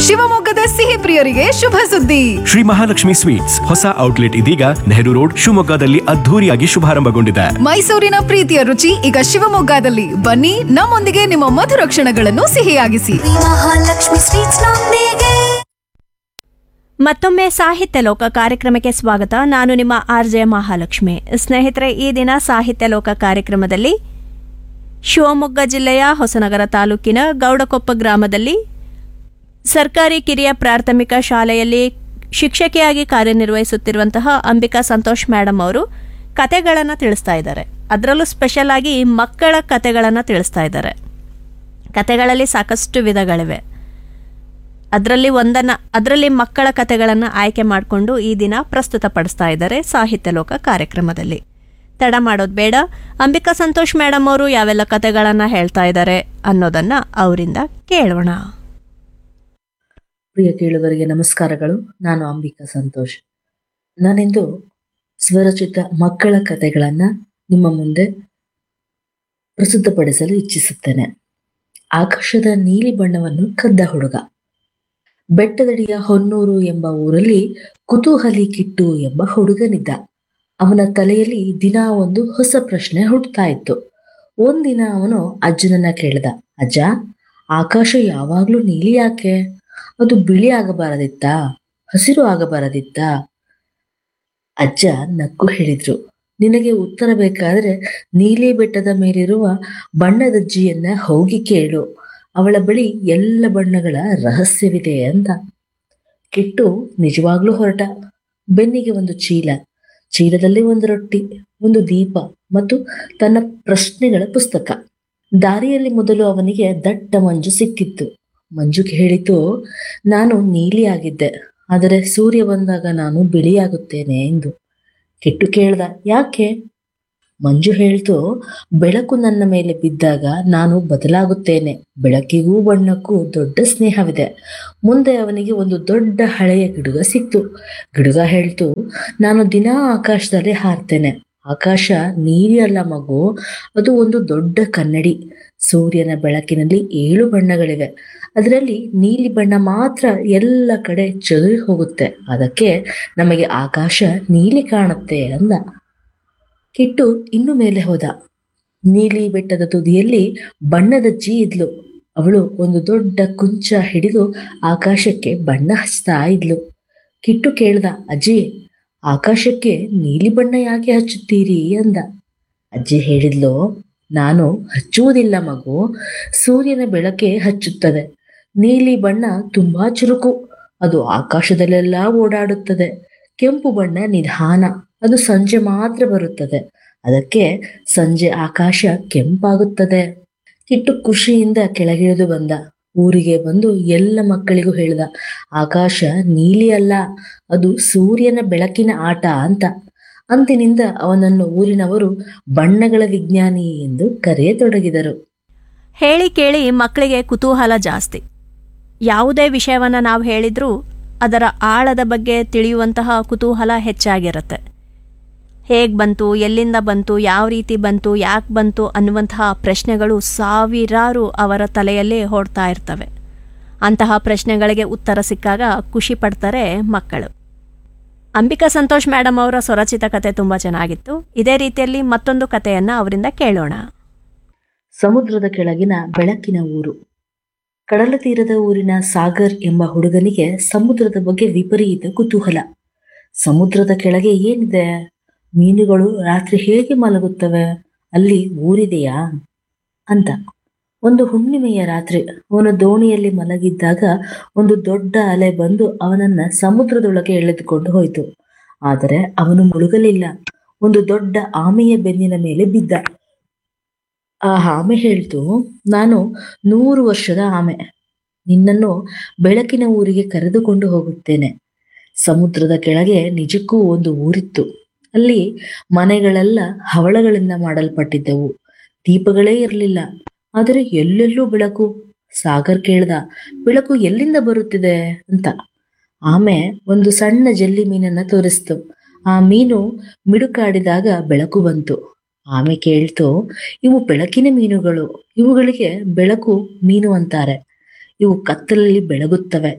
ಶಿವಮೊಗ್ಗದ ಸಿಹಿ ಪ್ರಿಯರಿಗೆ ಶುಭ ಸುದ್ದಿ ಶ್ರೀ ಮಹಾಲಕ್ಷ್ಮಿ ಸ್ವೀಟ್ಸ್ ಹೊಸ ಔಟ್ಲೆಟ್ ಇದೀಗ ನೆಹರು ರೋಡ್ ಶಿವಮೊಗ್ಗದಲ್ಲಿ ಅದ್ಧೂರಿಯಾಗಿ ಶುಭಾರಂಭಗೊಂಡಿದೆ ಮೈಸೂರಿನ ಪ್ರೀತಿಯ ರುಚಿ ಈಗ ಶಿವಮೊಗ್ಗದಲ್ಲಿ ಬನ್ನಿ ನಮ್ಮೊಂದಿಗೆ ನಿಮ್ಮ ಮಧುರ ಕ್ಷಣಗಳನ್ನು ಸಿಹಿಯಾಗಿಸಿ ಮಹಾಲಕ್ಷ್ಮಿ ಸ್ವೀಟ್ಸ್ ನೊಂದಿಗೆ ಮತ್ತೊಮ್ಮೆ ಸಾಹಿತ್ಯ ಲೋಕ ಕಾರ್ಯಕ್ರಮಕ್ಕೆ ಸ್ವಾಗತ ನಾನು ನಿಮ್ಮ ಆರ್ ಜೆ ಮಹಾಲಕ್ಷ್ಮಿ ಸ್ನೇಹಿತರೆ ಈ ದಿನ ಸಾಹಿತ್ಯ ಲೋಕ ಕಾರ್ಯಕ್ರಮದಲ್ಲಿ ಶಿವಮೊಗ್ಗ ಜಿಲ್ಲೆಯ ಹೊಸನಗರ ತಾಲೂಕಿನ ಗೌಡಕೊಪ್ಪ ಗ್ರಾಮದಲ್ಲಿ ಸರ್ಕಾರಿ ಕಿರಿಯ ಪ್ರಾಥಮಿಕ ಶಾಲೆಯಲ್ಲಿ ಶಿಕ್ಷಕಿಯಾಗಿ ಕಾರ್ಯನಿರ್ವಹಿಸುತ್ತಿರುವಂತಹ ಅಂಬಿಕಾ ಸಂತೋಷ್ ಮೇಡಮ್ ಅವರು ಕತೆಗಳನ್ನು ತಿಳಿಸ್ತಾ ಇದ್ದಾರೆ ಅದರಲ್ಲೂ ಸ್ಪೆಷಲ್ ಆಗಿ ಮಕ್ಕಳ ಕತೆಗಳನ್ನು ತಿಳಿಸ್ತಾ ಇದ್ದಾರೆ ಕತೆಗಳಲ್ಲಿ ಸಾಕಷ್ಟು ವಿಧಗಳಿವೆ ಅದರಲ್ಲಿ ಒಂದನ್ನು ಅದರಲ್ಲಿ ಮಕ್ಕಳ ಕತೆಗಳನ್ನು ಆಯ್ಕೆ ಮಾಡಿಕೊಂಡು ಈ ದಿನ ಪ್ರಸ್ತುತಪಡಿಸ್ತಾ ಇದ್ದಾರೆ ಸಾಹಿತ್ಯ ಲೋಕ ಕಾರ್ಯಕ್ರಮದಲ್ಲಿ ತಡ ಮಾಡೋದು ಬೇಡ ಅಂಬಿಕಾ ಸಂತೋಷ್ ಮೇಡಮ್ ಅವರು ಯಾವೆಲ್ಲ ಕತೆಗಳನ್ನು ಹೇಳ್ತಾ ಇದ್ದಾರೆ ಅನ್ನೋದನ್ನ ಅವರಿಂದ ಕೇಳೋಣ ಪ್ರಿಯ ಕೇಳುಗರಿಗೆ ನಮಸ್ಕಾರಗಳು ನಾನು ಅಂಬಿಕಾ ಸಂತೋಷ್ ನಾನಿಂದು ಸ್ವರಚಿತ ಮಕ್ಕಳ ಕಥೆಗಳನ್ನ ನಿಮ್ಮ ಮುಂದೆ ಪ್ರಸ್ತುತಪಡಿಸಲು ಇಚ್ಛಿಸುತ್ತೇನೆ ಆಕಾಶದ ನೀಲಿ ಬಣ್ಣವನ್ನು ಕದ್ದ ಹುಡುಗ ಬೆಟ್ಟದಡಿಯ ಹೊನ್ನೂರು ಎಂಬ ಊರಲ್ಲಿ ಕುತೂಹಲಿ ಕಿಟ್ಟು ಎಂಬ ಹುಡುಗನಿದ್ದ ಅವನ ತಲೆಯಲ್ಲಿ ದಿನ ಒಂದು ಹೊಸ ಪ್ರಶ್ನೆ ಹುಟ್ಟುತ್ತಾ ಇತ್ತು ಒಂದಿನ ಅವನು ಅಜ್ಜನನ್ನ ಕೇಳಿದ ಅಜ್ಜ ಆಕಾಶ ಯಾವಾಗ್ಲೂ ನೀಲಿ ಯಾಕೆ ಅದು ಬಿಳಿ ಆಗಬಾರದಿತ್ತಾ ಹಸಿರು ಆಗಬಾರದಿತ್ತಾ ಅಜ್ಜ ನಕ್ಕು ಹೇಳಿದ್ರು ನಿನಗೆ ಉತ್ತರ ಬೇಕಾದ್ರೆ ನೀಲಿ ಬೆಟ್ಟದ ಮೇಲಿರುವ ಬಣ್ಣದಜ್ಜಿಯನ್ನ ಹೋಗಿ ಕೇಳು ಅವಳ ಬಳಿ ಎಲ್ಲ ಬಣ್ಣಗಳ ರಹಸ್ಯವಿದೆ ಅಂತ ಕಿಟ್ಟು ನಿಜವಾಗ್ಲೂ ಹೊರಟ ಬೆನ್ನಿಗೆ ಒಂದು ಚೀಲ ಚೀಲದಲ್ಲಿ ಒಂದು ರೊಟ್ಟಿ ಒಂದು ದೀಪ ಮತ್ತು ತನ್ನ ಪ್ರಶ್ನೆಗಳ ಪುಸ್ತಕ ದಾರಿಯಲ್ಲಿ ಮೊದಲು ಅವನಿಗೆ ದಟ್ಟ ಮಂಜು ಸಿಕ್ಕಿತ್ತು ಮಂಜು ಹೇಳಿತು ನಾನು ನೀಲಿ ಆಗಿದ್ದೆ ಆದರೆ ಸೂರ್ಯ ಬಂದಾಗ ನಾನು ಬಿಳಿಯಾಗುತ್ತೇನೆ ಎಂದು ಕೆಟ್ಟು ಕೇಳ್ದ ಯಾಕೆ ಮಂಜು ಹೇಳ್ತು ಬೆಳಕು ನನ್ನ ಮೇಲೆ ಬಿದ್ದಾಗ ನಾನು ಬದಲಾಗುತ್ತೇನೆ ಬೆಳಕಿಗೂ ಬಣ್ಣಕ್ಕೂ ದೊಡ್ಡ ಸ್ನೇಹವಿದೆ ಮುಂದೆ ಅವನಿಗೆ ಒಂದು ದೊಡ್ಡ ಹಳೆಯ ಗಿಡುಗ ಸಿಕ್ತು ಗಿಡುಗ ಹೇಳ್ತು ನಾನು ದಿನಾ ಆಕಾಶದಲ್ಲಿ ಹಾರ್ತೇನೆ ಆಕಾಶ ನೀಲಿ ಅಲ್ಲ ಮಗು ಅದು ಒಂದು ದೊಡ್ಡ ಕನ್ನಡಿ ಸೂರ್ಯನ ಬೆಳಕಿನಲ್ಲಿ ಏಳು ಬಣ್ಣಗಳಿವೆ ಅದರಲ್ಲಿ ನೀಲಿ ಬಣ್ಣ ಮಾತ್ರ ಎಲ್ಲ ಕಡೆ ಚದುರಿ ಹೋಗುತ್ತೆ ಅದಕ್ಕೆ ನಮಗೆ ಆಕಾಶ ನೀಲಿ ಕಾಣುತ್ತೆ ಅಂದ ಕಿಟ್ಟು ಇನ್ನು ಮೇಲೆ ಹೋದ ನೀಲಿ ಬೆಟ್ಟದ ತುದಿಯಲ್ಲಿ ಬಣ್ಣದಜ್ಜಿ ಇದ್ಲು ಅವಳು ಒಂದು ದೊಡ್ಡ ಕುಂಚ ಹಿಡಿದು ಆಕಾಶಕ್ಕೆ ಬಣ್ಣ ಹಚ್ತಾ ಇದ್ಲು ಕಿಟ್ಟು ಕೇಳ್ದ ಅಜ್ಜಿ ಆಕಾಶಕ್ಕೆ ನೀಲಿ ಬಣ್ಣ ಯಾಕೆ ಹಚ್ಚುತ್ತೀರಿ ಅಂದ ಅಜ್ಜಿ ಹೇಳಿದ್ಲು ನಾನು ಹಚ್ಚುವುದಿಲ್ಲ ಮಗು ಸೂರ್ಯನ ಬೆಳಕೆ ಹಚ್ಚುತ್ತದೆ ನೀಲಿ ಬಣ್ಣ ತುಂಬಾ ಚುರುಕು ಅದು ಆಕಾಶದಲ್ಲೆಲ್ಲ ಓಡಾಡುತ್ತದೆ ಕೆಂಪು ಬಣ್ಣ ನಿಧಾನ ಅದು ಸಂಜೆ ಮಾತ್ರ ಬರುತ್ತದೆ ಅದಕ್ಕೆ ಸಂಜೆ ಆಕಾಶ ಕೆಂಪಾಗುತ್ತದೆ ಕಿಟ್ಟು ಖುಷಿಯಿಂದ ಕೆಳಗಿಳಿದು ಬಂದ ಊರಿಗೆ ಬಂದು ಎಲ್ಲ ಮಕ್ಕಳಿಗೂ ಹೇಳಿದ ಆಕಾಶ ನೀಲಿ ಅಲ್ಲ ಅದು ಸೂರ್ಯನ ಬೆಳಕಿನ ಆಟ ಅಂತ ಅಂದಿನಿಂದ ಅವನನ್ನು ಊರಿನವರು ಬಣ್ಣಗಳ ವಿಜ್ಞಾನಿ ಎಂದು ಕರೆಯತೊಡಗಿದರು ಹೇಳಿ ಕೇಳಿ ಮಕ್ಕಳಿಗೆ ಕುತೂಹಲ ಜಾಸ್ತಿ ಯಾವುದೇ ವಿಷಯವನ್ನು ನಾವು ಹೇಳಿದ್ರೂ ಅದರ ಆಳದ ಬಗ್ಗೆ ತಿಳಿಯುವಂತಹ ಕುತೂಹಲ ಹೆಚ್ಚಾಗಿರುತ್ತೆ ಹೇಗೆ ಬಂತು ಎಲ್ಲಿಂದ ಬಂತು ಯಾವ ರೀತಿ ಬಂತು ಯಾಕೆ ಬಂತು ಅನ್ನುವಂತಹ ಪ್ರಶ್ನೆಗಳು ಸಾವಿರಾರು ಅವರ ತಲೆಯಲ್ಲಿ ಹೊಡ್ತಾ ಇರ್ತವೆ ಅಂತಹ ಪ್ರಶ್ನೆಗಳಿಗೆ ಉತ್ತರ ಸಿಕ್ಕಾಗ ಖುಷಿ ಪಡ್ತಾರೆ ಮಕ್ಕಳು ಅಂಬಿಕಾ ಸಂತೋಷ್ ಮೇಡಮ್ ಅವರ ಸ್ವರಚಿತ ಕತೆ ತುಂಬ ಚೆನ್ನಾಗಿತ್ತು ಇದೇ ರೀತಿಯಲ್ಲಿ ಮತ್ತೊಂದು ಕಥೆಯನ್ನು ಅವರಿಂದ ಕೇಳೋಣ ಸಮುದ್ರದ ಕೆಳಗಿನ ಬೆಳಕಿನ ಊರು ಕಡಲ ತೀರದ ಊರಿನ ಸಾಗರ್ ಎಂಬ ಹುಡುಗನಿಗೆ ಸಮುದ್ರದ ಬಗ್ಗೆ ವಿಪರೀತ ಕುತೂಹಲ ಸಮುದ್ರದ ಕೆಳಗೆ ಏನಿದೆ ಮೀನುಗಳು ರಾತ್ರಿ ಹೇಗೆ ಮಲಗುತ್ತವೆ ಅಲ್ಲಿ ಊರಿದೆಯಾ ಅಂತ ಒಂದು ಹುಣ್ಣಿಮೆಯ ರಾತ್ರಿ ಅವನು ದೋಣಿಯಲ್ಲಿ ಮಲಗಿದ್ದಾಗ ಒಂದು ದೊಡ್ಡ ಅಲೆ ಬಂದು ಅವನನ್ನ ಸಮುದ್ರದೊಳಗೆ ಎಳೆದುಕೊಂಡು ಹೋಯಿತು ಆದರೆ ಅವನು ಮುಳುಗಲಿಲ್ಲ ಒಂದು ದೊಡ್ಡ ಆಮೆಯ ಬೆನ್ನಿನ ಮೇಲೆ ಬಿದ್ದ ಆ ಆಮೆ ಹೇಳ್ತು ನಾನು ನೂರು ವರ್ಷದ ಆಮೆ ನಿನ್ನನ್ನು ಬೆಳಕಿನ ಊರಿಗೆ ಕರೆದುಕೊಂಡು ಹೋಗುತ್ತೇನೆ ಸಮುದ್ರದ ಕೆಳಗೆ ನಿಜಕ್ಕೂ ಒಂದು ಊರಿತ್ತು ಅಲ್ಲಿ ಮನೆಗಳೆಲ್ಲ ಹವಳಗಳಿಂದ ಮಾಡಲ್ಪಟ್ಟಿದ್ದವು ದೀಪಗಳೇ ಇರಲಿಲ್ಲ ಆದರೆ ಎಲ್ಲೆಲ್ಲೂ ಬೆಳಕು ಸಾಗರ್ ಕೇಳ್ದ ಬೆಳಕು ಎಲ್ಲಿಂದ ಬರುತ್ತಿದೆ ಅಂತ ಆಮೆ ಒಂದು ಸಣ್ಣ ಜಲ್ಲಿ ಮೀನನ್ನ ತೋರಿಸ್ತು ಆ ಮೀನು ಮಿಡುಕಾಡಿದಾಗ ಬೆಳಕು ಬಂತು ಆಮೆ ಕೇಳ್ತು ಇವು ಬೆಳಕಿನ ಮೀನುಗಳು ಇವುಗಳಿಗೆ ಬೆಳಕು ಮೀನು ಅಂತಾರೆ ಇವು ಕತ್ತಲಲ್ಲಿ ಬೆಳಗುತ್ತವೆ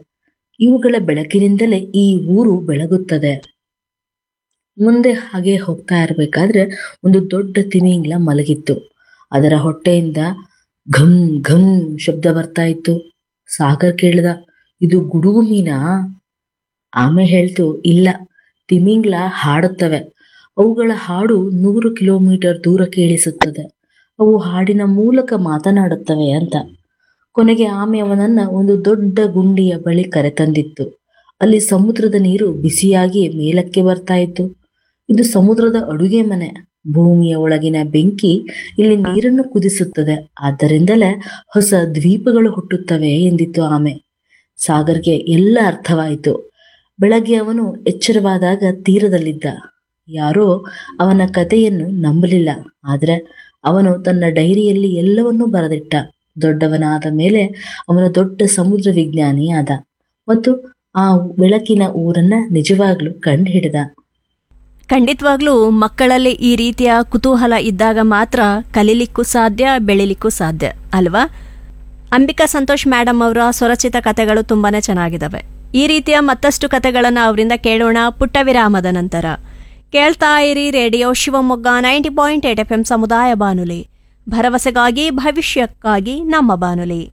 ಇವುಗಳ ಬೆಳಕಿನಿಂದಲೇ ಈ ಊರು ಬೆಳಗುತ್ತದೆ ಮುಂದೆ ಹಾಗೆ ಹೋಗ್ತಾ ಇರಬೇಕಾದ್ರೆ ಒಂದು ದೊಡ್ಡ ತಿಮಿಂಗ್ಲ ಮಲಗಿತ್ತು ಅದರ ಹೊಟ್ಟೆಯಿಂದ ಘಮ್ ಘಮ್ ಶಬ್ದ ಬರ್ತಾ ಇತ್ತು ಸಾಗರ್ ಕೇಳ್ದ ಇದು ಗುಡುಗು ಮೀನಾ ಆಮೆ ಹೇಳ್ತು ಇಲ್ಲ ತಿಮಿಂಗ್ಲ ಹಾಡುತ್ತವೆ ಅವುಗಳ ಹಾಡು ನೂರು ಕಿಲೋಮೀಟರ್ ದೂರ ಕೇಳಿಸುತ್ತದೆ ಅವು ಹಾಡಿನ ಮೂಲಕ ಮಾತನಾಡುತ್ತವೆ ಅಂತ ಕೊನೆಗೆ ಆಮೆ ಅವನನ್ನ ಒಂದು ದೊಡ್ಡ ಗುಂಡಿಯ ಬಳಿ ಕರೆತಂದಿತ್ತು ಅಲ್ಲಿ ಸಮುದ್ರದ ನೀರು ಬಿಸಿಯಾಗಿ ಮೇಲಕ್ಕೆ ಬರ್ತಾ ಇತ್ತು ಇದು ಸಮುದ್ರದ ಅಡುಗೆ ಮನೆ ಭೂಮಿಯ ಒಳಗಿನ ಬೆಂಕಿ ಇಲ್ಲಿ ನೀರನ್ನು ಕುದಿಸುತ್ತದೆ ಆದ್ದರಿಂದಲೇ ಹೊಸ ದ್ವೀಪಗಳು ಹುಟ್ಟುತ್ತವೆ ಎಂದಿತ್ತು ಆಮೆ ಸಾಗರ್ಗೆ ಎಲ್ಲ ಅರ್ಥವಾಯಿತು ಬೆಳಗ್ಗೆ ಅವನು ಎಚ್ಚರವಾದಾಗ ತೀರದಲ್ಲಿದ್ದ ಯಾರೋ ಅವನ ಕಥೆಯನ್ನು ನಂಬಲಿಲ್ಲ ಆದರೆ ಅವನು ತನ್ನ ಡೈರಿಯಲ್ಲಿ ಎಲ್ಲವನ್ನೂ ಬರೆದಿಟ್ಟ ದೊಡ್ಡವನಾದ ಮೇಲೆ ಅವನು ದೊಡ್ಡ ಸಮುದ್ರ ವಿಜ್ಞಾನಿ ಆದ ಮತ್ತು ಆ ಬೆಳಕಿನ ಊರನ್ನ ನಿಜವಾಗ್ಲೂ ಕಂಡುಹಿಡಿದ ಖಂಡಿತವಾಗ್ಲೂ ಮಕ್ಕಳಲ್ಲಿ ಈ ರೀತಿಯ ಕುತೂಹಲ ಇದ್ದಾಗ ಮಾತ್ರ ಕಲೀಲಿಕ್ಕೂ ಸಾಧ್ಯ ಬೆಳಿಲಿಕ್ಕೂ ಸಾಧ್ಯ ಅಲ್ವಾ ಅಂಬಿಕಾ ಸಂತೋಷ್ ಮೇಡಮ್ ಅವರ ಸ್ವರಚಿತ ಕಥೆಗಳು ತುಂಬಾನೇ ಚೆನ್ನಾಗಿದ್ದಾವೆ ಈ ರೀತಿಯ ಮತ್ತಷ್ಟು ಕಥೆಗಳನ್ನು ಅವರಿಂದ ಕೇಳೋಣ ಪುಟ್ಟ ವಿರಾಮದ ನಂತರ ಕೇಳ್ತಾ ಇರಿ radio Shivamogga ninety point eight F M ಸಮುದಾಯ ಬಾನುಲಿ ಭರವಸೆಗಾಗಿ ಭವಿಷ್ಯಕ್ಕಾಗಿ ನಮ್ಮ ಬಾನುಲಿ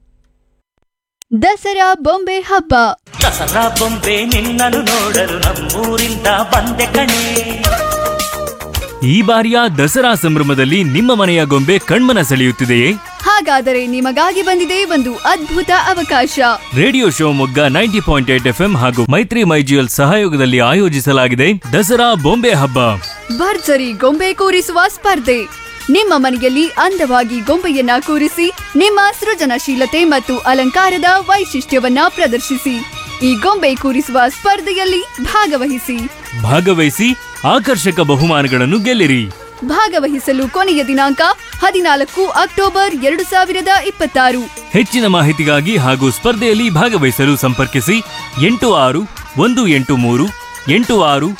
ದಸರಾ ಬೊಂಬೆ ಹಬ್ಬ ದಸರಾ ಬೊಂಬೆ ನಿನ್ನನ್ನು ನೋಡಲು ನಮ್ಮೂರಿಂದ ಬಂದೆ ಕಣೆ ಈ ಬಾರಿಯ ದಸರಾ ಸಂಭ್ರಮದಲ್ಲಿ ನಿಮ್ಮ ಮನೆಯ ಗೊಂಬೆ ಕಣ್ಮನ ಸೆಳೆಯುತ್ತಿದೆಯೇ ಹಾಗಾದರೆ ನಿಮಗಾಗಿ ಬಂದಿದೆ ಒಂದು ಅದ್ಭುತ ಅವಕಾಶ radio Shivamogga ninety point eight F ಹಾಗೂ ಮೈತ್ರಿ ಮೈಜಿಯಲ್ ಸಹಯೋಗದಲ್ಲಿ ಆಯೋಜಿಸಲಾಗಿದೆ ದಸರಾ ಬೊಂಬೆ ಹಬ್ಬ ಭರ್ಜರಿ ಗೊಂಬೆ ಕೂರಿಸುವ ಸ್ಪರ್ಧೆ ನಿಮ್ಮ ಮನೆಯಲ್ಲಿ ಅಂದವಾಗಿ ಗೊಂಬೆಯನ್ನ ಕೂರಿಸಿ ನಿಮ್ಮ ಸೃಜನಶೀಲತೆ ಮತ್ತು ಅಲಂಕಾರದ ವೈಶಿಷ್ಟ್ಯವನ್ನ ಪ್ರದರ್ಶಿಸಿ ಈ ಗೊಂಬೆ ಕೂರಿಸುವ ಸ್ಪರ್ಧೆಯಲ್ಲಿ ಭಾಗವಹಿಸಿ ಭಾಗವಹಿಸಿ ಆಕರ್ಷಕ ಬಹುಮಾನಗಳನ್ನು ಗೆಲ್ಲಿರಿ ಭಾಗವಹಿಸಲು ಕೊನೆಯ ದಿನಾಂಕ ಹದಿನಾಲ್ಕು ಅಕ್ಟೋಬರ್ ಎರಡು ಸಾವಿರದ ಇಪ್ಪತ್ತಾರು ಹೆಚ್ಚಿನ ಮಾಹಿತಿಗಾಗಿ ಹಾಗೂ ಸ್ಪರ್ಧೆಯಲ್ಲಿ ಭಾಗವಹಿಸಲು ಸಂಪರ್ಕಿಸಿ ಎಂಟು ಆರು ಒಂದು ಎಂಟು ಮೂರು ಎಂಟು ಆರು